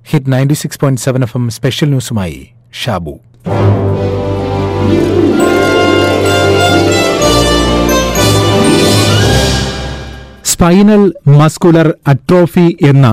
Hit ninety six point seven F M special ന്യൂസുമായി Shabu spinal muscular atrophy എന്ന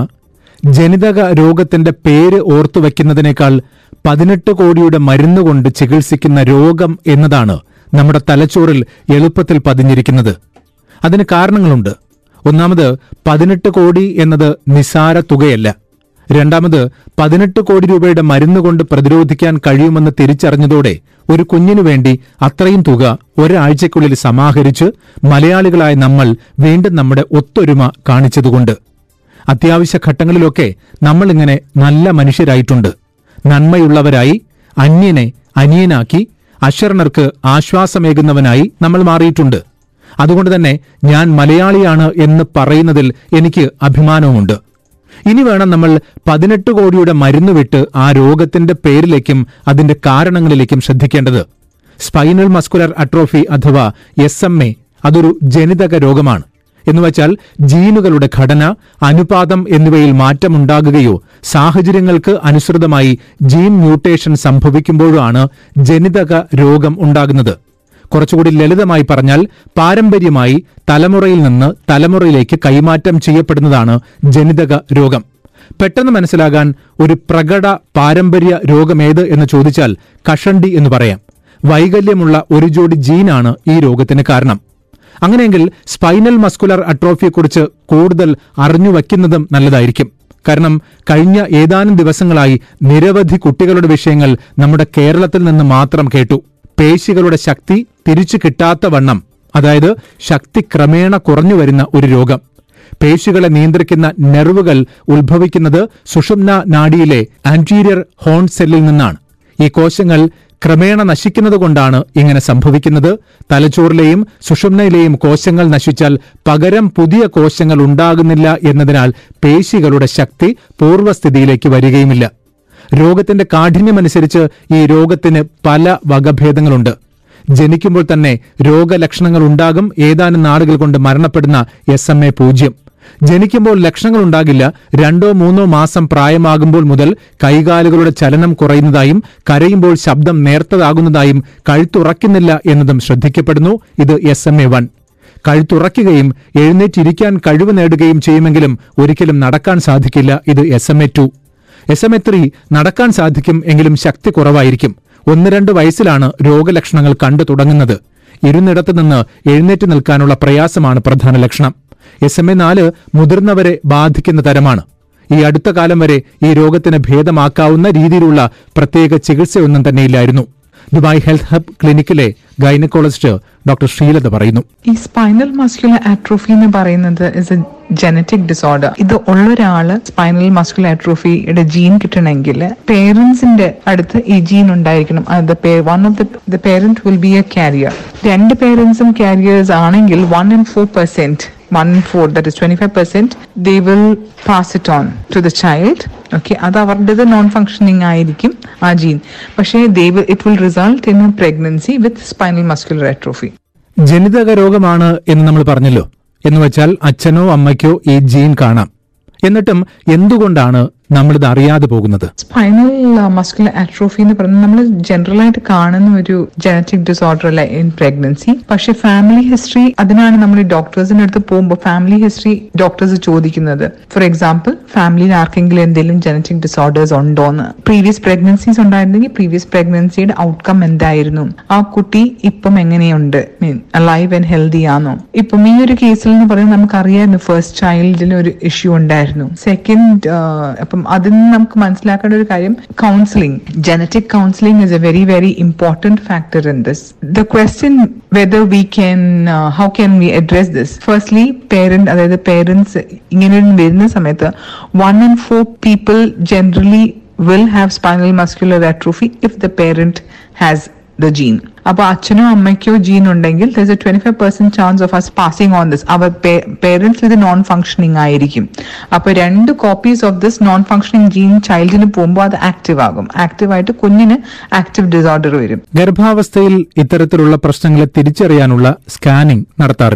ജനിതക രോഗത്തിന്റെ പേര് ഓർത്തുവെക്കുന്നതിനേക്കാൾ പതിനെട്ട് കോടിയുടെ മരുന്നുകൊണ്ട് ചികിത്സിക്കുന്ന രോഗം എന്നതാണ് നമ്മുടെ തലച്ചോറിൽ എളുപ്പത്തിൽ പതിഞ്ഞിരിക്കുന്നത് അതിന് കാരണങ്ങളുണ്ട് ഒന്നാമത് പതിനെട്ട് കോടി എന്നത് നിസാര തുകയല്ല രണ്ടാമത് പതിനെട്ട് കോടി രൂപയുടെ മരുന്ന് കൊണ്ട് പ്രതിരോധിക്കാൻ കഴിയുമെന്ന് തിരിച്ചറിഞ്ഞതോടെ ഒരു കുഞ്ഞിനു വേണ്ടി അത്രയും തുക ഒരാഴ്ചയ്ക്കുള്ളിൽ സമാഹരിച്ച് മലയാളികളായ നമ്മൾ വീണ്ടും നമ്മുടെ ഒത്തൊരുമ കാണിച്ചതുകൊണ്ട് അത്യാവശ്യ ഘട്ടങ്ങളിലൊക്കെ നമ്മളിങ്ങനെ നല്ല മനുഷ്യരായിട്ടുണ്ട് നന്മയുള്ളവരായി അന്യനെ അനിയനാക്കി അശരണർക്ക് ആശ്വാസമേകുന്നവനായി നമ്മൾ മാറിയിട്ടുണ്ട് അതുകൊണ്ട് തന്നെ ഞാൻ മലയാളിയാണ് എന്ന് പറയുന്നതിൽ എനിക്ക് അഭിമാനവുമുണ്ട് ഇനി വേണം നമ്മൾ പതിനെട്ട് കോടിയുടെ മരുന്ന് വിട്ട് ആ രോഗത്തിന്റെ പേരിലേക്കും അതിന്റെ കാരണങ്ങളിലേക്കും ശ്രദ്ധിക്കേണ്ടത് സ്പൈനൽ മസ്കുലർ അട്രോഫി അഥവാ എസ് എം എ അതൊരു ജനിതക രോഗമാണ് എന്നുവച്ചാൽ ജീനുകളുടെ ഘടന അനുപാതം എന്നിവയിൽ മാറ്റമുണ്ടാകുകയോ സാഹചര്യങ്ങൾക്ക് അനുസൃതമായി ജീൻ മ്യൂട്ടേഷൻ സംഭവിക്കുമ്പോഴാണ് ജനിതക രോഗം ഉണ്ടാകുന്നത് കുറച്ചുകൂടി ലളിതമായി പറഞ്ഞാൽ പാരമ്പര്യമായി തലമുറയിൽ നിന്ന് തലമുറയിലേക്ക് കൈമാറ്റം ചെയ്യപ്പെടുന്നതാണ് ജനിതക രോഗം പെട്ടെന്ന് മനസ്സിലാകാൻ ഒരു പ്രകട പാരമ്പര്യ രോഗമേത് എന്ന് ചോദിച്ചാൽ കഷണ്ടി എന്ന് പറയാം വൈകല്യമുള്ള ഒരു ജോഡി ജീനാണ് ഈ രോഗത്തിന് കാരണം അങ്ങനെയെങ്കിൽ സ്പൈനൽ മസ്കുലർ അട്രോഫിയെക്കുറിച്ച് കൂടുതൽ അറിഞ്ഞു വയ്ക്കുന്നതും നല്ലതായിരിക്കും കാരണം കഴിഞ്ഞ ഏതാനും ദിവസങ്ങളായി നിരവധി കുട്ടികളുടെ വിഷയങ്ങൾ നമ്മുടെ കേരളത്തിൽ നിന്ന് മാത്രം കേട്ടു പേശികളുടെ ശക്തി തിരിച്ചു കിട്ടാത്ത വണ്ണം അതായത് ശക്തി ക്രമേണ കുറഞ്ഞു വരുന്ന ഒരു രോഗം പേശികളെ നിയന്ത്രിക്കുന്ന നെർവുകൾ ഉത്ഭവിക്കുന്നത് സുഷുമ്ന നാഡിയിലെ ആന്റീരിയർ ഹോൺ സെല്ലിൽ നിന്നാണ് ഈ കോശങ്ങൾ ക്രമേണ നശിക്കുന്നതുകൊണ്ടാണ് ഇങ്ങനെ സംഭവിക്കുന്നത് തലച്ചോറിലെയും സുഷുമ്നയിലെയും കോശങ്ങൾ നശിച്ചാൽ പകരം പുതിയ കോശങ്ങൾ ഉണ്ടാകുന്നില്ല എന്നതിനാൽ പേശികളുടെ ശക്തി പൂർവ്വസ്ഥിതിയിലേക്ക് വരികയുമില്ല രോഗത്തിന്റെ കാഠിന്യമനുസരിച്ച് ഈ രോഗത്തിന് പല വകഭേദങ്ങളുണ്ട് ജനിക്കുമ്പോൾ തന്നെ രോഗലക്ഷണങ്ങൾ ഉണ്ടാകും ഏതാനും നാളുകൾ കൊണ്ട് മരണപ്പെടുന്ന എസ് എം എ പൂജ്യം ജനിക്കുമ്പോൾ ലക്ഷണങ്ങൾ ഉണ്ടാകില്ല രണ്ടോ മൂന്നോ മാസം പ്രായമാകുമ്പോൾ മുതൽ കൈകാലുകളുടെ ചലനം കുറയുന്നതായും കരയുമ്പോൾ ശബ്ദം നേർത്തതാകുന്നതായും കഴുത്തുറക്കുന്നില്ല എന്നതും ശ്രദ്ധിക്കപ്പെടുന്നു ഇത് എസ് എം എ വൺ കഴുത്തുറയ്ക്കുകയും എഴുന്നേറ്റിരിക്കാൻ കഴിവ് നേടുകയും ചെയ്യുമെങ്കിലും ഒരിക്കലും നടക്കാൻ സാധിക്കില്ല ഇത് S M A two S M A three നടക്കാൻ സാധിക്കും എങ്കിലും ശക്തി കുറവായിരിക്കും ഒന്ന് രണ്ട് വയസ്സിലാണ് രോഗലക്ഷണങ്ങൾ കണ്ടു തുടങ്ങുന്നത് ഇരുന്നിടത്ത് നിന്ന് എഴുന്നേറ്റ് നിൽക്കാനുള്ള പ്രയാസമാണ് പ്രധാന ലക്ഷണം എസ് എം എ നാല് മുതിർന്നവരെ ബാധിക്കുന്ന തരമാണ് ഈ അടുത്ത കാലം വരെ ഈ രോഗത്തിന് ഭേദമാക്കാവുന്ന രീതിയിലുള്ള പ്രത്യേക ചികിത്സയൊന്നും തന്നെയില്ലായിരുന്നു ദുബായ് ഹെൽത്ത് ഹബ് ക്ലിനിക്കിലെ ഗൈനക്കോളജിസ്റ്റ് ഡോക്ടർ ശ്രീലത പറയുന്നു ഈ സ്പൈനൽ മസ്കുലർ ആട്രോഫി എന്ന് പറയുന്നത് ഇസ് എ ജനറ്റിക് ഡിസോർഡർ ഇത് ഉള്ള ഒരാള് സ്പൈനൽ മസ്കുലർ ആട്രോഫിയുടെ ജീൻ കിട്ടണമെങ്കിൽ പേരൻസിന്റെ അടുത്ത് ഈ ജീൻ ഉണ്ടായിരിക്കണം one of the parent will be a carrier രണ്ട് പേരൻസും കാരിയേഴ്സ് ആണെങ്കിൽ one and four percent one in four, that is 25%, they will pass it on to the child. Okay അത് അവരുടേത് non functioning ആയിരിക്കും ആ ജീൻ പക്ഷേ they it will result in a pregnancy with spinal muscular atrophy ജനിതക രോഗമാണ് എന്ന് നമ്മൾ പറഞ്ഞല്ലോ എന്നുവെച്ചാൽ അച്ഛനോ അമ്മയ്ക്കോ ഈ ജീൻ കാണാം എന്നിട്ടും എന്തുകൊണ്ടാണ് നമ്മളിത് അറിയാതെ പോകുന്നത് സ്പൈനൽ മസ്കുലർ ആട്രോഫി എന്ന് പറയുന്നത് നമ്മൾ ജനറൽ ആയിട്ട് കാണുന്ന ഒരു ജനറ്റിക് ഡിസോർഡർ അല്ല ഇൻ പ്രഗ്നൻസി പക്ഷെ ഫാമിലി ഹിസ്റ്ററി അതിനാണ് നമ്മൾ ഡോക്ടേഴ്സിന്റെ അടുത്ത് പോകുമ്പോൾ ഫാമിലി ഹിസ്റ്ററി ഡോക്ടേഴ്സ് ചോദിക്കുന്നത് ഫോർ എക്സാമ്പിൾ ഫാമിലിയിൽ ആർക്കെങ്കിലും എന്തെങ്കിലും ജനറ്റിക് ഡിസോർഡേഴ്സ് ഉണ്ടോന്ന് പ്രീവിയസ് പ്രഗ്നൻസീസ് ഉണ്ടായിരുന്നെങ്കിൽ പ്രീവിയസ് പ്രഗ്നൻസിയുടെ ഔട്ട്കം എന്തായിരുന്നു ആ കുട്ടി ഇപ്പം എങ്ങനെയുണ്ട് മീൻ ലൈവ് ആൻഡ് ഹെൽത്തി ആണോ ഇപ്പം ഈ ഒരു കേസിൽ എന്ന് പറയുന്നത് നമുക്കറിയായിരുന്നു ഫസ്റ്റ് ചൈൽഡിൽ ഒരു ഇഷ്യൂ ഉണ്ടായിരുന്നു സെക്കൻഡ് അപ്പം അതിൽ നിന്ന് നമുക്ക് മനസ്സിലാക്കേണ്ട ഒരു കാര്യം counselling genetic counselling is a very very important factor in this the question whether we can how can we address this firstly parent അതായത് പേരൻസ് ഇങ്ങനെ വരുന്ന സമയത്ത് one and four people generally will have spinal muscular atrophy if the parent has the gene. അപ്പൊ അച്ഛനോ അമ്മയ്ക്കോ gene ഉണ്ടെങ്കിൽ there a twenty five percent chance of us passing on this അവർ parents ഇത് നോൺ ഫങ്ഷനിങ് ആയിരിക്കും അപ്പൊ രണ്ട് copies of this non functioning gene ചൈൽഡിന് പോകുമ്പോൾ അത് ആക്റ്റീവ് ആകും ആക്റ്റീവ് ആയിട്ട് കുഞ്ഞിന് ആക്റ്റീവ് ഡിസോർഡർ വരും ഗർഭാവസ്ഥയിൽ ഇത്തരത്തിലുള്ള പ്രശ്നങ്ങളെ തിരിച്ചറിയാനുള്ള സ്കാനിംഗ് നടത്താറില്ലേ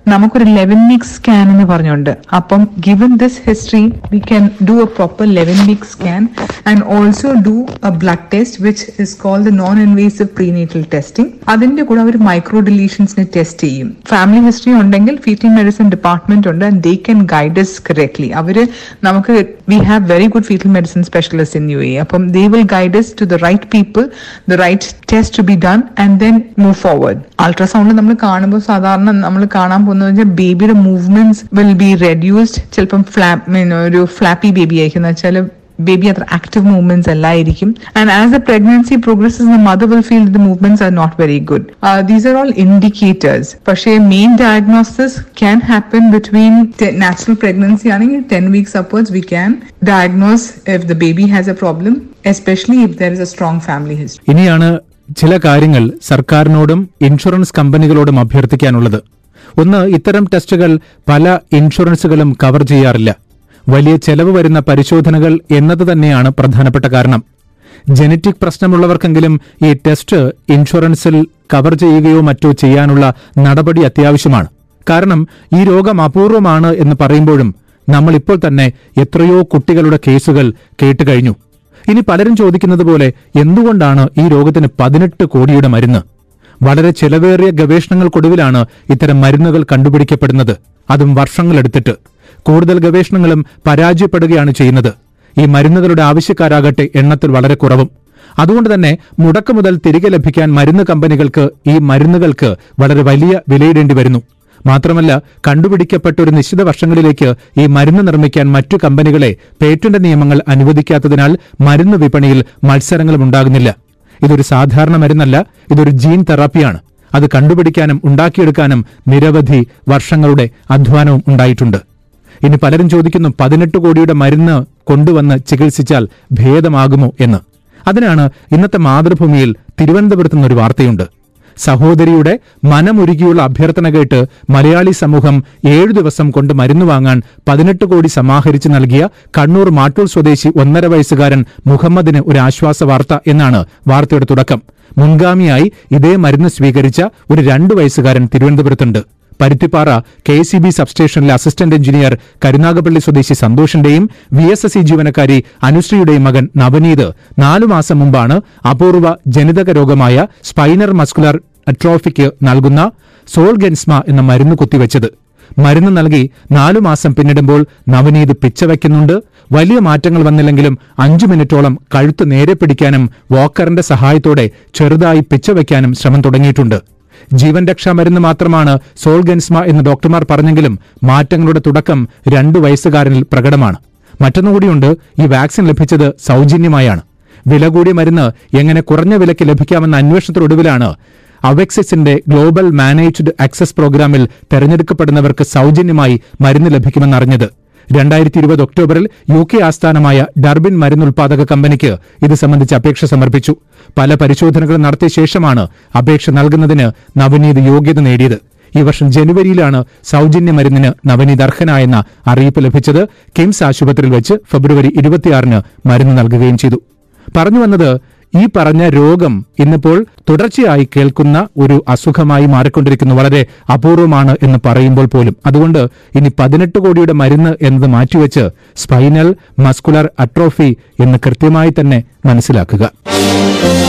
നമുക്കൊരു ലെവൻ വീക്ക് സ്കാൻ എന്ന് പറഞ്ഞുണ്ട് അപ്പം given this history we can do a proper eleven week scan and also do a blood test which is called the non invasive prenatal testing അതിന്റെ കൂടെ അവർ മൈക്രോ ഡിലീഷൻസിനെ ടെസ്റ്റ് ചെയ്യും family history ഉണ്ടെങ്കിൽ foetal medicine department ഉണ്ട് and they can guides correctly അവര് നമുക്ക് we have very good foetal medicine specialist in U A അപ്പം they will guides to the right people the right test to be done and then move forward ultrasound നമ്മൾ കാണുമ്പോൾ സാധാരണ നമ്മൾ കാണാൻ പോകുന്നത് വെച്ചാൽ ബേബിയുടെ മൂവ്മെന്റ്സ് വിൽ ബി റെഡ്യൂസ്ഡ് ചിലപ്പം ഫ്ലാപ്പ് ഒരു ഫ്ലാപ്പി ബേബി ആയിരിക്കും എന്ന് വെച്ചാൽ ബേബി അത്ര ആക്റ്റീവ് മൂവ്മെന്റ്സ് അല്ലായിരിക്കും and as a pregnancy progresses the mother will feel the movements are not very good these are all indicators പക്ഷേ main diagnosis can happen between natural pregnancy ആണെങ്കിൽ ten weeks upwards we can diagnose if the baby has a problem especially if there is a strong family history ഇനിയാണ് ചില കാര്യങ്ങൾ സർക്കാരിനോടും insurance കമ്പനികളോടും അഭ്യർത്ഥിക്കാനുള്ളത് ഒന്ന് ഇത്തരം ടെസ്റ്റുകൾ പല ഇൻഷുറൻസുകളും cover ചെയ്യാറില്ല വലിയ ചെലവ് വരുന്ന പരിശോധനകൾ എന്നത് തന്നെയാണ് പ്രധാനപ്പെട്ട കാരണം ജനറ്റിക് പ്രശ്നമുള്ളവർക്കെങ്കിലും ഈ ടെസ്റ്റ് ഇൻഷുറൻസിൽ കവർ ചെയ്യുകയോ മറ്റോ ചെയ്യാനുള്ള നടപടി അത്യാവശ്യമാണ് കാരണം ഈ രോഗം അപൂർവമാണ് എന്ന് പറയുമ്പോഴും നമ്മൾ ഇപ്പോൾ തന്നെ എത്രയോ കുട്ടികളുടെ കേസുകൾ കേട്ടുകഴിഞ്ഞു ഇനി പലരും ചോദിക്കുന്നത് പോലെ എന്തുകൊണ്ടാണ് ഈ രോഗത്തിന് പതിനെട്ട് കോടിയുടെ മരുന്ന് വളരെ ചെലവേറിയ ഗവേഷണങ്ങൾക്കൊടുവിലാണ് ഇത്തരം മരുന്നുകൾ കണ്ടുപിടിക്കപ്പെടുന്നത് അതും വർഷങ്ങളെടുത്തിട്ട് കൂടുതൽ ഗവേഷണങ്ങളും പരാജയപ്പെടുകയാണ് ചെയ്യുന്നത് ഈ മരുന്നുകളുടെ ആവശ്യക്കാരാകട്ടെ എണ്ണത്തിൽ വളരെ കുറവും അതുകൊണ്ട് തന്നെ മുടക്ക് മുതൽ തിരികെ ലഭിക്കാൻ മരുന്ന് കമ്പനികൾക്ക് ഈ മരുന്നുകൾക്ക് വളരെ വലിയ വിലയിടേണ്ടി വരുന്നു മാത്രമല്ല കണ്ടുപിടിക്കപ്പെട്ട ഒരു നിശ്ചിത വർഷങ്ങളിലേക്ക് ഈ മരുന്ന് നിർമ്മിക്കാൻ മറ്റു കമ്പനികളെ പേറ്റന്റ് നിയമങ്ങൾ അനുവദിക്കാത്തതിനാൽ മരുന്ന് വിപണിയിൽ മത്സരങ്ങളും ഉണ്ടാകുന്നില്ല ഇതൊരു സാധാരണ മരുന്നല്ല ഇതൊരു ജീൻ തെറാപ്പിയാണ് അത് കണ്ടുപിടിക്കാനും ഉണ്ടാക്കിയെടുക്കാനും നിരവധി വർഷങ്ങളുടെ അധ്വാനവും ഉണ്ടായിട്ടുണ്ട് ഇനി പലരും ചോദിക്കുന്നു പതിനെട്ട് കോടിയുടെ മരുന്ന് കൊണ്ടുവന്ന് ചികിത്സിച്ചാൽ ഭേദമാകുമോ എന്ന് അതിനാണ് ഇന്നത്തെ മാതൃഭൂമിയിൽ തിരുവനന്തപുരത്ത് നിന്നൊരു വാർത്തയുണ്ട് സഹോദരിയുടെ മനമുരുകിയുള്ള അഭ്യർത്ഥന കേട്ട് മലയാളി സമൂഹം ഏഴു ദിവസം കൊണ്ട് മരുന്ന് വാങ്ങാൻ പതിനെട്ട് കോടി സമാഹരിച്ച് നൽകിയ കണ്ണൂർ മാട്ടൂർ സ്വദേശി ഒന്നര വയസ്സുകാരൻ മുഹമ്മദിന് ഒരു ആശ്വാസ വാർത്ത എന്നാണ് വാർത്തയുടെ തുടക്കം മുൻഗാമിയായി ഇതേ മരുന്ന് സ്വീകരിച്ച ഒരു രണ്ടു വയസ്സുകാരൻ തിരുവനന്തപുരത്തുണ്ട് പരുത്തിപ്പാറ കെ സി ബി സബ്സ്റ്റേഷനിലെ അസിസ്റ്റന്റ് എഞ്ചിനീയർ കരുനാഗപ്പള്ളി സ്വദേശി സന്തോഷിന്റെയും വി എസ് എസ് സി ജീവനക്കാരി അനുശ്രീയുടെയും മകൻ നവനീത് നാലു മാസം മുമ്പാണ് അപൂർവ ജനിതക രോഗമായ സ്പൈനർ മസ്കുലർ അട്രോഫിക്ക് നൽകുന്ന സോൾഗെൻസ്മ എന്ന മരുന്ന് കുത്തിവെച്ചത് മരുന്ന് നൽകി നാലു മാസം പിന്നിടുമ്പോൾ നവനീത് പിച്ചവയ്ക്കുന്നുണ്ട് വലിയ മാറ്റങ്ങൾ വന്നില്ലെങ്കിലും അഞ്ചു മിനിറ്റോളം കഴുത്ത് നേരെ പിടിക്കാനും വാക്കറിന്റെ സഹായത്തോടെ ചെറുതായി പിച്ചവയ്ക്കാനും ശ്രമം തുടങ്ങിയിട്ടുണ്ട് ജീവൻ രക്ഷാ മരുന്ന് മാത്രമാണ് സോൾഗൻസ്മ എന്ന് ഡോക്ടർമാർ പറഞ്ഞെങ്കിലും മാറ്റങ്ങളുടെ തുടക്കം രണ്ടു വയസ്സുകാരനിൽ പ്രകടമാണ് മറ്റൊന്നുകൂടിയുണ്ട് ഈ വാക്സിൻ ലഭിച്ചത് സൗജന്യമായാണ് വില കൂടിയ മരുന്ന് എങ്ങനെ കുറഞ്ഞ വിലയ്ക്ക് ലഭിക്കാമെന്ന അന്വേഷണത്തിനൊടുവിലാണ് അവെക്സിസിന്റെ ഗ്ലോബൽ മാനേജ്ഡ് ആക്സസ് പ്രോഗ്രാമിൽ തെരഞ്ഞെടുക്കപ്പെടുന്നവർക്ക് സൗജന്യമായി മരുന്ന് ലഭിക്കുമെന്നറിഞ്ഞത് രണ്ടായിരത്തി ഇരുപത് ഒക്ടോബറിൽ യു കെ ആസ്ഥാനമായ ഡർബിൻ മരുന്നുൽപാദക കമ്പനിക്ക് ഇത് സംബന്ധിച്ച് അപേക്ഷ സമർപ്പിച്ചു പല പരിശോധനകളും നടത്തിയ ശേഷമാണ് അപേക്ഷ നൽകുന്നതിന് നവനീത് യോഗ്യത നേടിയത് ഈ വർഷം ജനുവരിയിലാണ് സൗജന്യ മരുന്നിന് നവനീത് അർഹനായെന്ന അറിയിപ്പ് ലഭിച്ചത് കിംസ് ആശുപത്രിയിൽ വെച്ച് ഫെബ്രുവരി ഇരുപത്തിയാറിന് മരുന്ന് നൽകുകയും ചെയ്തു പറഞ്ഞു വന്നത് ഈ പറഞ്ഞ രോഗം ഇന്നിപ്പോൾ തുടർച്ചയായി കേൾക്കുന്ന ഒരു അസുഖമായി മാറിക്കൊണ്ടിരിക്കുന്നു വളരെ അപൂർവമാണ് എന്ന് പറയുമ്പോൾ പോലും അതുകൊണ്ട് ഇനി പതിനെട്ട് കോടിയുടെ മരുന്ന് എന്നത് മാറ്റിവെച്ച് സ്പൈനൽ മസ്കുലർ അട്രോഫി എന്ന് കൃത്യമായി തന്നെ മനസ്സിലാക്കുക